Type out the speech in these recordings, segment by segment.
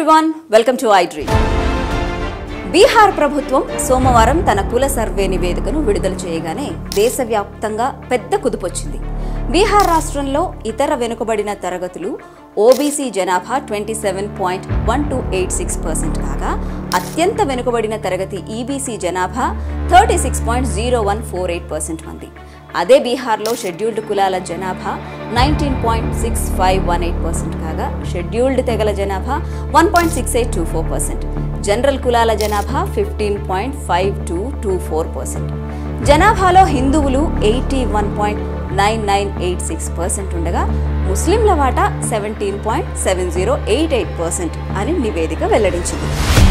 everyone welcome to I dream Bihar ప్రభుత్వం సోమవారం తన కుల సర్వే నివేదికను విడుదల చేయగానే దేశవ్యాప్తంగా పెద్ద కుదుపొచ్చింది బీహార్ రాష్ట్రంలో ఇతర వెనుకబడిన తరగతులు ఓబీసీ జనాభా twenty seven point one two eight six percent కాగా అత్యంత వెనుకబడిన తరగతి ఈబీసీ జనాభా thirty six point zero one four eight percent మంది అదే బీహార్లో షెడ్యూల్డ్ కులాల జనాభా nineteen point six five one eight percent కాగా షెడ్యూల్డ్ తెగల జనాభా one point six eight two four percent general కులాల జనాభా fifteen point five two two four percent జనాభాలో హిందువులు eighty one point nine nine eight six percent ఉండగా ముస్లింల వాటా seventeen point seven zero eight eight percent అని నివేదిక వెల్లడించింది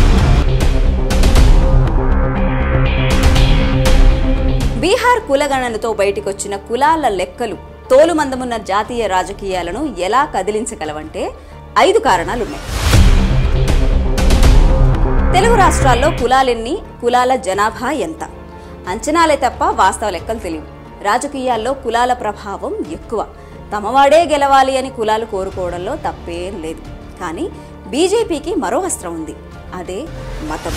బీహార్ కులగణనతో బయటికొచ్చిన కులాల లెక్కలు తోలుమందమున్న జాతీయ రాజకీయాలను ఎలా కదిలించగలవంటే ఐదు కారణాలున్నాయి తెలుగు రాష్ట్రాల్లో కులాలెన్ని కులాల జనాభా ఎంత అంచనాలే తప్ప వాస్తవ లెక్కలు తెలియవు రాజకీయాల్లో కులాల ప్రభావం ఎక్కువ తమవాడే గెలవాలి అని కులాలు కోరుకోవడంలో తప్పేం లేదు కానీ బీజేపీకి మరో అస్త్రం ఉంది అదే మతం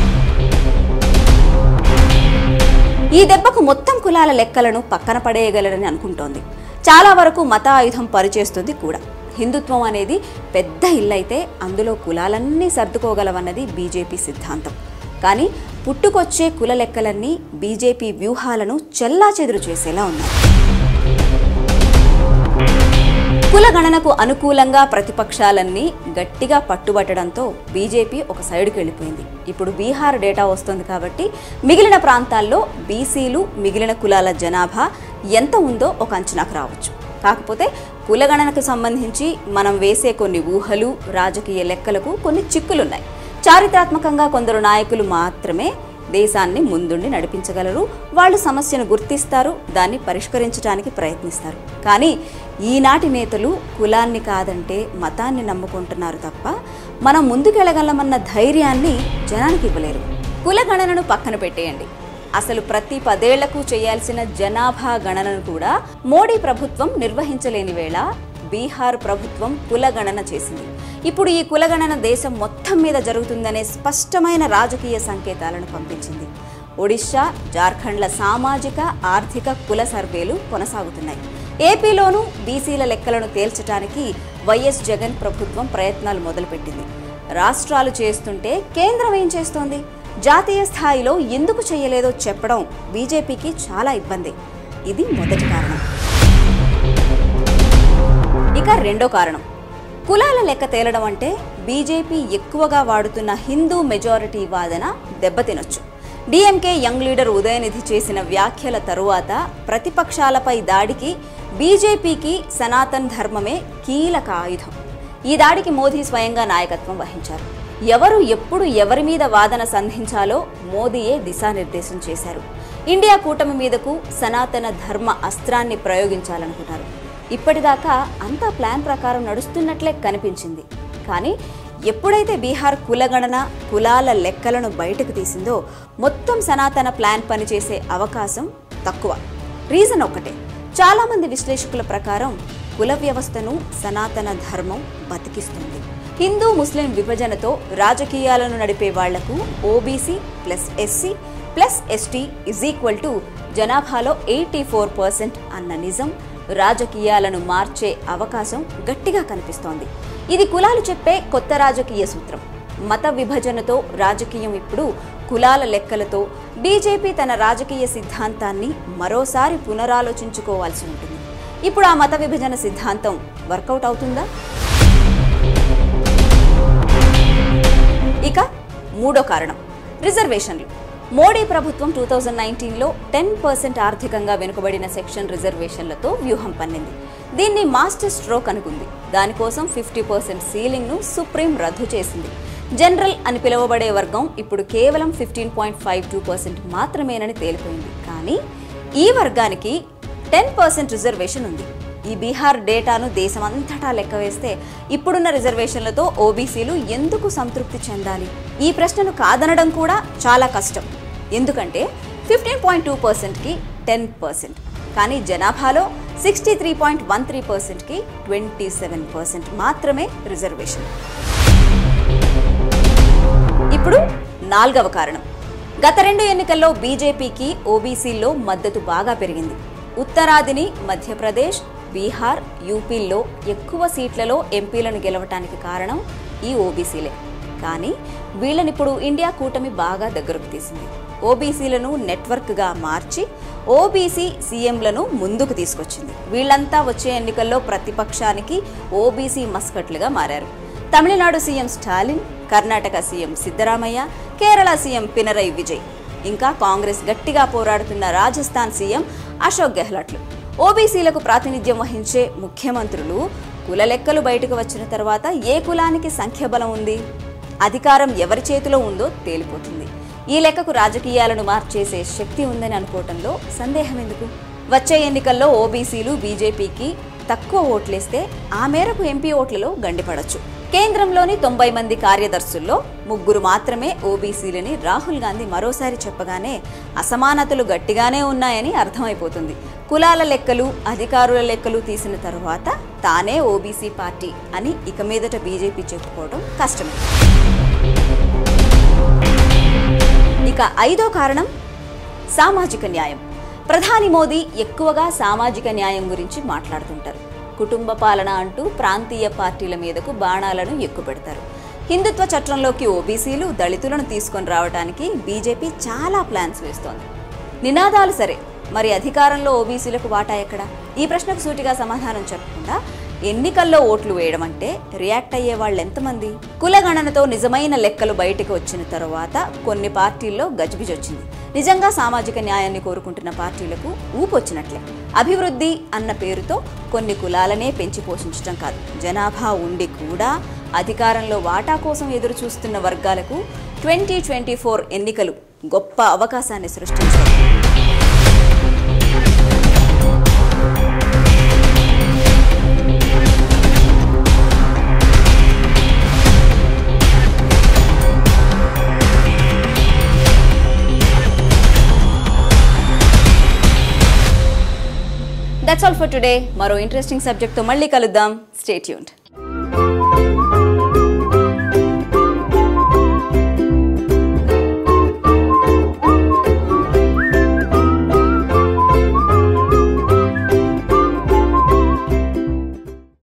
ఈ దెబ్బకు మొత్తం కులాల లెక్కలను పక్కన పడేయగలరని అనుకుంటోంది చాలా వరకు మత ఆయుధం పనిచేస్తుంది కూడా హిందుత్వం అనేది పెద్ద ఇల్లైతే అందులో కులాలన్నీ సర్దుకోగలవన్నది బీజేపీ సిద్ధాంతం కానీ పుట్టుకొచ్చే కుల లెక్కలన్నీ బీజేపీ వ్యూహాలను చెల్లాచెదురు చేసేలా ఉన్నాయి కుల గణనకు అనుకూలంగా ప్రతిపక్షాలన్నీ గట్టిగా పట్టుబట్టడంతో బీజేపీ ఒక సైడుకి వెళ్ళిపోయింది ఇప్పుడు బీహార్ డేటా వస్తుంది కాబట్టి మిగిలిన ప్రాంతాల్లో బీసీలు మిగిలిన కులాల జనాభా ఎంత ఉందో ఒక అంచనాకు రావచ్చు కాకపోతే కులగణనకు సంబంధించి మనం వేసే కొన్ని ఊహలు రాజకీయ లెక్కలకు కొన్ని చిక్కులున్నాయి చారిత్రాత్మకంగా కొందరు నాయకులు మాత్రమే దేశాన్ని ముందుండి నడిపించగలరు వాళ్ళు సమస్యను గుర్తిస్తారు దాన్ని పరిష్కరించడానికి ప్రయత్నిస్తారు కానీ ఈనాటి నేతలు కులాన్ని కాదంటే మతాన్ని నమ్ముకుంటున్నారు తప్ప మనం ముందుకెళ్ళగలమన్న ధైర్యాన్ని జనానికి ఇవ్వలేరు కుల గణనను పక్కన పెట్టేయండి అసలు ప్రతి పదేళ్లకు చేయాల్సిన జనాభా గణనను కూడా మోడీ ప్రభుత్వం నిర్వహించలేని వేళ బీహార్ ప్రభుత్వం కులగణన చేసింది ఇప్పుడు ఈ కులగణన దేశం మొత్తం మీద జరుగుతుందనే స్పష్టమైన రాజకీయ సంకేతాలను పంపించింది ఒడిశా జార్ఖండ్ల సామాజిక ఆర్థిక కుల సర్వేలు కొనసాగుతున్నాయి ఏపీలోనూ బీసీల లెక్కలను తేల్చడానికి వైఎస్ జగన్ ప్రభుత్వం ప్రయత్నాలు మొదలుపెట్టింది రాష్ట్రాలు చేస్తుంటే కేంద్రం ఏం చేస్తోంది జాతీయ స్థాయిలో ఎందుకు చేయలేదో చెప్పడం బీజేపీకి చాలా ఇబ్బంది ఇది మొదటి కారణం ఇక రెండో కారణం కులాల లెక్క తేలడం అంటే బీజేపీ ఎక్కువగా వాడుతున్న హిందూ మెజారిటీ వాదన దెబ్బతినొచ్చు డిఎంకే యంగ్ లీడర్ ఉదయనిధి చేసిన వ్యాఖ్యల తరువాత ప్రతిపక్షాలపై దాడికి బీజేపీకి సనాతన్ ధర్మమే కీలక ఆయుధం ఈ దాడికి మోదీ స్వయంగా నాయకత్వం వహించారు ఎవరు ఎప్పుడు ఎవరి మీద వాదన సంధించాలో మోదీయే దిశానిర్దేశం చేశారు ఇండియా కూటమి మీదకు సనాతన ధర్మ అస్త్రాన్ని ప్రయోగించాలనుకున్నారు ఇప్పటిదాకా అంతా ప్లాన్ ప్రకారం నడుస్తున్నట్లే కనిపించింది కానీ ఎప్పుడైతే బీహార్ కులగణన కులాల లెక్కలను బయటకు తీసిందో మొత్తం సనాతన ప్లాన్ పనిచేసే అవకాశం తక్కువ రీజన్ ఒక్కటే చాలామంది విశ్లేషకుల ప్రకారం కుల వ్యవస్థను సనాతన ధర్మం బతికిస్తుంది హిందూ ముస్లిం విభజనతో రాజకీయాలను నడిపే వాళ్లకు OBC plus SC plus ST is equal to జనాభాలో ఎయిటీ ఫోర్ పర్సెంట్ అన్న నిజం రాజకీయాలను మార్చే అవకాశం గట్టిగా కనిపిస్తోంది ఇది కులాలు చెప్పే కొత్త రాజకీయ సూత్రం మత విభజనతో రాజకీయం ఇప్పుడు కులాల లెక్కలతో బీజేపీ తన రాజకీయ సిద్ధాంతాన్ని మరోసారి పునరాలోచించుకోవాల్సి ఉంటుంది ఇప్పుడు ఆ మత విభజన సిద్ధాంతం వర్కౌట్ అవుతుందా ఇక మూడో కారణం రిజర్వేషన్లు మోడీ ప్రభుత్వం టూ థౌజండ్ నైన్టీన్లో టెన్ పర్సెంట్ ఆర్థికంగా వెనుకబడిన సెక్షన్ రిజర్వేషన్లతో వ్యూహం పన్నింది దీన్ని మాస్టర్ స్ట్రోక్ అనుకుంది దానికోసం ఫిఫ్టీ పర్సెంట్ సీలింగ్ను సుప్రీం రద్దు చేసింది జనరల్ అని పిలువబడే వర్గం ఇప్పుడు కేవలం fifteen point five two percent మాత్రమేనని తేలిపోయింది కానీ ఈ వర్గానికి టెన్ పర్సెంట్ రిజర్వేషన్ ఉంది ఈ బీహార్ డేటాను దేశమంతటా లెక్క వేస్తే ఇప్పుడున్న రిజర్వేషన్లతో ఓబీసీలు ఎందుకు సంతృప్తి చెందాలి ఈ ప్రశ్నను కాదనడం కూడా చాలా కష్టం ఎందుకంటే ఫిఫ్టీన్ పాయింట్ టూ పర్సెంట్కి టెన్ పర్సెంట్ కానీ జనాభాలో sixty three point one three పర్సెంట్కి ట్వంటీ సెవెన్ పర్సెంట్ మాత్రమే రిజర్వేషన్ ఇప్పుడు నాల్గవ కారణం గత రెండు ఎన్నికల్లో బీజేపీకి ఓబీసీల్లో మద్దతు బాగా పెరిగింది ఉత్తరాదిని మధ్యప్రదేశ్ బీహార్ యూపీల్లో ఎక్కువ సీట్లలో ఎంపీలను గెలవటానికి కారణం ఈ ఓబీసీలే కానీ వీళ్ళనిప్పుడు ఇండియా కూటమి బాగా దగ్గరకు తీసింది ఓబీసీలను నెట్వర్క్గా మార్చి ఓబీసీ సీఎంలను ముందుకు తీసుకొచ్చింది వీళ్ళంతా వచ్చే ఎన్నికల్లో ప్రతిపక్షానికి ఓబీసీ మస్కట్లుగా మారారు Tamil Nadu CM Stalin Karnataka CM Siddaramaiah Kerala CM Pinarayi Vijay ఇంకా కాంగ్రెస్ గట్టిగా పోరాడుతున్న రాజస్థాన్ సీఎం అశోక్ గెహ్లాట్లు ఓబీసీలకు ప్రాతినిధ్యం వహించే ముఖ్యమంత్రులు కుల లెక్కలు బయటకు వచ్చిన తర్వాత ఏ కులానికి సంఖ్యాబలం ఉంది అధికారం ఎవరి చేతిలో ఉందో తేలిపోతుంది ఈ లెక్కకు రాజకీయాలను మార్చేసే శక్తి ఉందని అనుకోవటంలో సందేహం ఎందుకు వచ్చే ఎన్నికల్లో ఓబీసీలు బీజేపీకి తక్కువ ఓట్లేస్తే ఆ మేరకు ఎంపీ ఓట్లలో గండిపడొచ్చు కేంద్రంలోని తొంభై మంది కార్యదర్శుల్లో ముగ్గురు మాత్రమే ఓబీసీలని రాహుల్ గాంధీ మరోసారి చెప్పగానే అసమానతలు గట్టిగానే ఉన్నాయని అర్థమైపోతుంది కులాల లెక్కలు అధికారుల లెక్కలు తీసిన తరువాత తానే ఓబీసీ పార్టీ అని ఇక మీదట బీజేపీ చెప్పుకోవడం కష్టమే ఇక ఐదో కారణం సామాజిక న్యాయం ప్రధాని మోదీ ఎక్కువగా సామాజిక న్యాయం గురించి మాట్లాడుతుంటారు కుటుంబ పాలన అంటూ ప్రాంతీయ పార్టీల మీదకు బాణాలను ఎక్కుపెడతారు హిందుత్వ చట్టంలోకి ఓబీసీలు దళితులను తీసుకొని రావడానికి బీజేపీ చాలా ప్లాన్స్ వేస్తోంది నినాదాలు సరే మరి అధికారంలో ఓబీసీలకు వాటా ఎక్కడ ఈ ప్రశ్నకు సూటిగా సమాధానం చెప్పకుండా ఎన్నికల్లో ఓట్లు వేయడం అంటే రియాక్ట్ అయ్యే వాళ్ళు ఎంతమంది కులగణనతో నిజమైన లెక్కలు బయటకు వచ్చిన తరువాత కొన్ని పార్టీల్లో గజిబిజొచ్చింది నిజంగా సామాజిక న్యాయాన్ని కోరుకుంటున్న పార్టీలకు ఊపొచ్చినట్లే అభివృద్ధి అన్న పేరుతో కొన్ని కులాలనే పెంచి పోషించడం కాదు జనాభా ఉండి కూడా అధికారంలో వాటా కోసం ఎదురు చూస్తున్న వర్గాలకు ట్వంటీ ట్వంటీ ఫోర్ ఎన్నికలు గొప్ప అవకాశాన్ని సృష్టించాయి దట్స్ ఆల్ ఫర్ టుడే మరో ఇంట్రెస్టింగ్ సబ్జెక్ట్తో మళ్ళీ కలుద్దాం స్టే ట్యూన్డ్